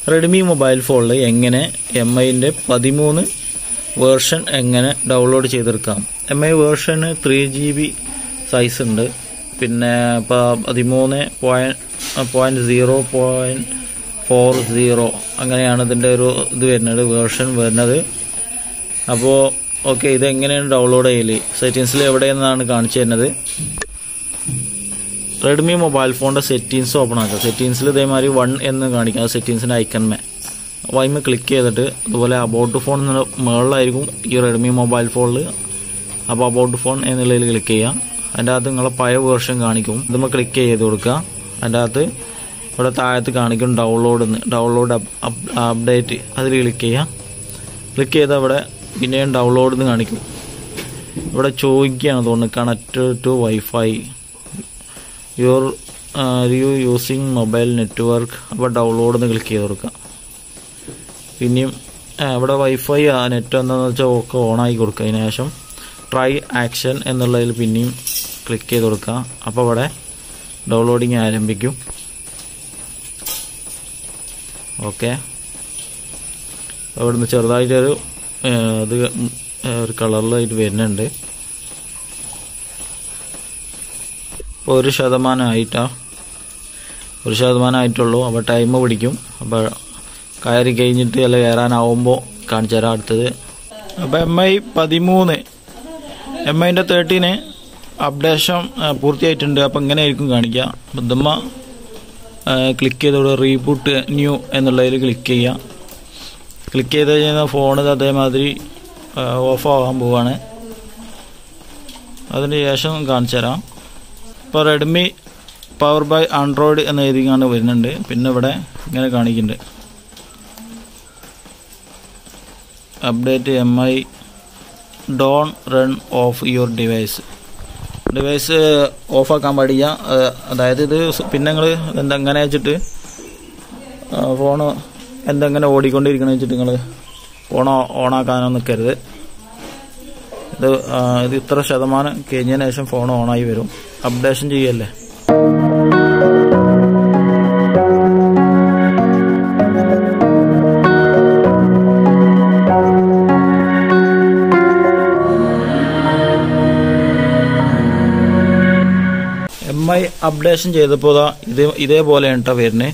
Redmi mobile ഫോണിൽ എങ്ങനെ M ഐൻ്റെ പതിമൂന്ന് വേർഷൻ എങ്ങനെ ഡൗൺലോഡ് ചെയ്തെടുക്കാം എം ഐ വേർഷന് ത്രീ ജി ബി സൈസ് ഉണ്ട് പിന്നെ ഇപ്പോൾ പതിമൂന്ന് point point zero point four zero അങ്ങനെയാണ് ഇതിൻ്റെ ഒരു ഇത് വരുന്നത് വേർഷൻ വരുന്നത് അപ്പോൾ ഓക്കെ ഇത് എങ്ങനെയാണ് ഡൗൺലോഡ് ചെയ്യല് സെറ്റിങ്സിൽ എവിടെയെന്നാണ് കാണിച്ചു തരുന്നത് റെഡ്മി മൊബൈൽ ഫോണിൻ്റെ സെറ്റിങ്സ് ഓപ്പൺ ആക്കുക സെറ്റിങ്സിൽ ഇതേമാതിരി വൺ എന്ന് കാണിക്കുക സെറ്റിങ്സിൻ്റെ ഐക്കൺമേ വൈമ ക്ലിക്ക് ചെയ്തിട്ട് അതുപോലെ അബൌട്ട് ഫോൺ എന്നുള്ള മുകളിലായിരിക്കും ഈ റെഡ്മി മൊബൈൽ ഫോണിൽ അപ്പോൾ അബൌട്ട് ഫോൺ എന്നുള്ളതിൽ ക്ലിക്ക് ചെയ്യുക അതിൻ്റെ അകത്ത് നിങ്ങളെ പഴയ വേർഷൻ കാണിക്കും ഇതുമ്പോൾ ക്ലിക്ക് ചെയ്ത് കൊടുക്കുക അതിൻ്റെ അകത്ത് ഇവിടെ താഴത്ത് കാണിക്കും ഡൗൺലോഡ് ഡൗൺലോഡ് അപ്ഡേറ്റ് അതിൽ ക്ലിക്ക് ചെയ്യുക ക്ലിക്ക് ചെയ്താൽ ഇവിടെ പിന്നെയും ഡൗൺലോഡ് എന്ന് കാണിക്കും ഇവിടെ ചോദിക്കുകയാണ് തോന്നുന്നു connect to WiFi your you using mobile network അപ്പോൾ ഡൗൺലോഡ് എന്ന് ക്ലിക്ക് ചെയ്ത് കൊടുക്കുക പിന്നെയും ആ, ഇവിടെ വൈഫൈ ആ നെറ്റ് എന്താണെന്ന് വെച്ചാൽ ഒക്കെ ഓണാക്കി കൊടുക്കുക അതിന് ശേഷം ട്രൈ ആക്ഷൻ എന്നുള്ളതിൽ പിന്നെയും ക്ലിക്ക് ചെയ്ത് കൊടുക്കുക അപ്പോൾ ഇവിടെ ഡൗൺലോഡിങ് ആരംഭിക്കും ഓക്കെ അവിടുന്ന് ചെറുതായിട്ടൊരു ആ, ഇത് ഉം, ആ, ഒരു കളറിലായിട്ട് വരുന്നുണ്ട് ഇപ്പോൾ ഒരു ശതമാനം ആയിട്ടാ ഒരു ശതമാനം ആയിട്ടുള്ളൂ അപ്പോൾ ടൈം പിടിക്കും അപ്പോൾ കയറി കഴിഞ്ഞിട്ട് അല്ല കയറാനാവുമ്പോൾ കാണിച്ചു തരാം അടുത്തത് അപ്പോൾ എം ഐ പതിമൂന്ന് എം ഐൻ്റെ തേർട്ടീന് അപ്ഡേഷൻ ആ, പൂർത്തിയായിട്ടുണ്ട് അപ്പോൾ ഇങ്ങനെ ആയിരിക്കും കാണിക്കുക അപ്പം ഇതുമ്മ ക്ലിക്ക് ചെയ്തോടെ റീബൂട്ട് ന്യൂ എന്നുള്ളതിൽ ക്ലിക്ക് ചെയ്യുക ക്ലിക്ക് ചെയ്ത് കഴിഞ്ഞാൽ ഫോൺ അതേമാതിരി ഓഫ് ആവാൻ പോവാണ് അതിന് ശേഷം കാണിച്ചു തരാം ഇപ്പോൾ റെഡ്മി പവർ ബൈ ആൻഡ്രോയിഡ് എന്ന രീതിക്കാണ് വരുന്നുണ്ട് പിന്നെ ഇവിടെ ഇങ്ങനെ കാണിക്കുന്നുണ്ട് update M I don't turn off your device device ഓഫാക്കാൻ പാടില്ല അഹ് അതായത് ഇത് സ് പിന്നെ നിങ്ങൾ എന്തെങ്ങനെ വെച്ചിട്ട് ഫോണ് എന്തെങ്ങനെ ഓടിക്കൊണ്ടിരിക്കണം വെച്ചിട്ട് നിങ്ങൾ ഫോൺ ഓണാക്കാനൊന്നും നിൽക്കരുത് ഇത് ആ, ഇത് ഇത്ര ശതമാനം കഴിഞ്ഞതിന് ശേഷം ഫോൺ ഓണായി വരും അപ്ഡേഷൻ ചെയ്യല്ലേ എം ഐ അപ്ഡേഷൻ ചെയ്തപ്പോൾ ദാ ഇത് ഇതേപോലെയാണ് കേട്ടോ വരുന്നത്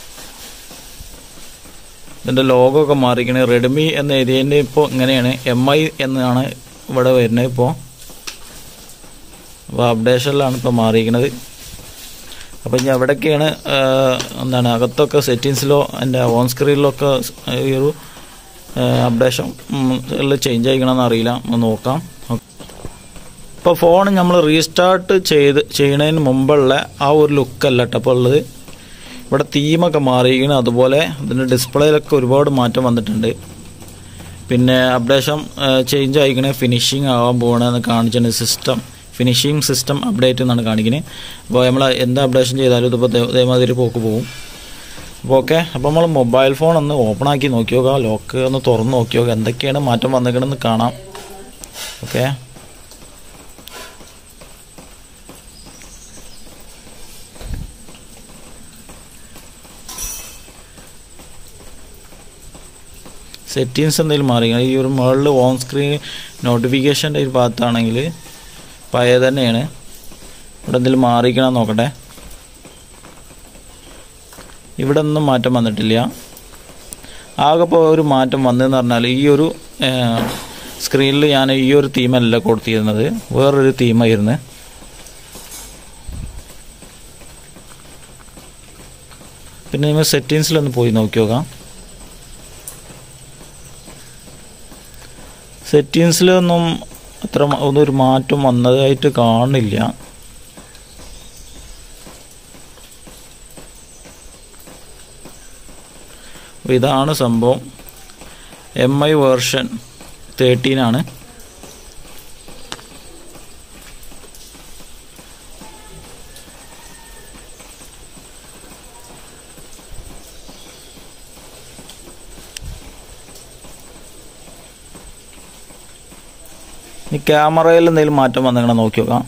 ഇതിൻ്റെ ലോഗോ ഒക്കെ മാറിക്കണേ റെഡ്മി എന്ന് എഴുതിയതിൻ്റെ ഇപ്പോൾ ഇങ്ങനെയാണ് എം ഐ എന്നാണ് ഇവിടെ വരുന്നത് ഇപ്പോൾ അപ്പോൾ അപ്ഡേഷനിലാണ് ഇപ്പോൾ മാറിയിരിക്കുന്നത് അപ്പോൾ ഇനി എവിടെയൊക്കെയാണ് ആ, എന്താണ് അകത്തൊക്കെ സെറ്റിങ്സിലോ എൻ്റെ ഓൺ സ്ക്രീനിലൊക്കെ ഈ ഒരു അപ്ഡേഷൻ ചേഞ്ച് ആയിക്കണമെന്ന് അറിയില്ല ഒന്ന് നോക്കാം ഇപ്പോൾ ഫോൺ നമ്മൾ റീസ്റ്റാർട്ട് ചെയ്ത് ചെയ്യുന്നതിന് മുമ്പുള്ള ആ ഒരു ലുക്കല്ല കേട്ടോ ഇപ്പോൾ ഉള്ളത് ഇവിടെ തീമൊക്കെ മാറിയിരിക്കണം അതുപോലെ ഇതിൻ്റെ ഡിസ്പ്ലേയിലൊക്കെ ഒരുപാട് മാറ്റം വന്നിട്ടുണ്ട് പിന്നെ അപ്ഡേഷൻ ചേഞ്ച് ആയിക്കണേ ഫിനിഷിങ് ആവാൻ പോകണമെന്ന് കാണിച്ചിട്ടുണ്ട് സിസ്റ്റം ഫിനിഷിങ് സിസ്റ്റം അപ്ഡേറ്റ് എന്നാണ് കാണിക്കുന്നത് അപ്പോൾ നമ്മൾ എന്ത് അപ്ഡേഷൻ ചെയ്താലും ഇതിപ്പോൾ ഇതേ- ഇതേമാതിരി പോക്ക് പോകും അപ്പോൾ ഓക്കെ അപ്പോൾ നമ്മൾ മൊബൈൽ ഫോൺ ഒന്ന് ഓപ്പൺ ആക്കി നോക്കി നോക്കാം ലോക്ക് ഒന്ന് തുറന്ന് നോക്കി നോക്കാം എന്തൊക്കെയാണ് മാറ്റം വന്നിക്കണമെന്ന് കാണാം ഓക്കെ സെറ്റിങ്സ് എന്തെങ്കിലും മാറി ഈ ഒരു മുകളിൽ ഓൺ സ്ക്രീൻ നോട്ടിഫിക്കേഷൻ്റെ ഒരു ഭാഗത്താണെങ്കിൽ പഴയ തന്നെയാണ് ഇവിടെ എന്തെങ്കിലും മാറിക്കണം നോക്കട്ടെ ഇവിടെ ഒന്നും മാറ്റം വന്നിട്ടില്ല ആകെ ഇപ്പോൾ ഒരു മാറ്റം വന്നതെന്ന് പറഞ്ഞാൽ ഈ ഒരു സ്ക്രീനിൽ ഞാൻ ഈ ഒരു തീമല്ല കൊടുത്തിരുന്നത് വേറൊരു തീമായിരുന്നു പിന്നെ നിങ്ങൾ സെറ്റിങ്സിലൊന്ന് പോയി നോക്കി നോക്കാം സെറ്റിങ്സിലൊന്നും അത്ര മ- ഒന്നും ഒരു മാറ്റം വന്നതായിട്ട് കാണില്ല അപ്പോൾ ഇതാണ് സംഭവം എം ഐ വേർഷൻ തേർട്ടീനാണ് ഈ ക്യാമറയിൽ എന്തെങ്കിലും മാറ്റം വന്നിങ്ങനെ നോക്കി നോക്കാം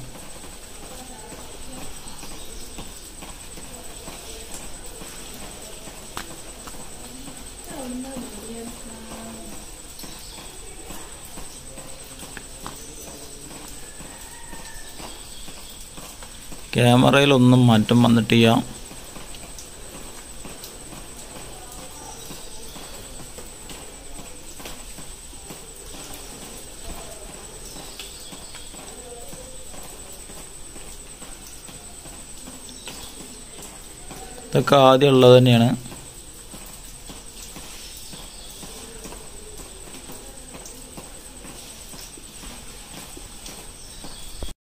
ക്യാമറയിലൊന്നും മാറ്റം വന്നിട്ടില്ല ഇതൊക്കെ ആദ്യം ഉള്ളത് തന്നെയാണ്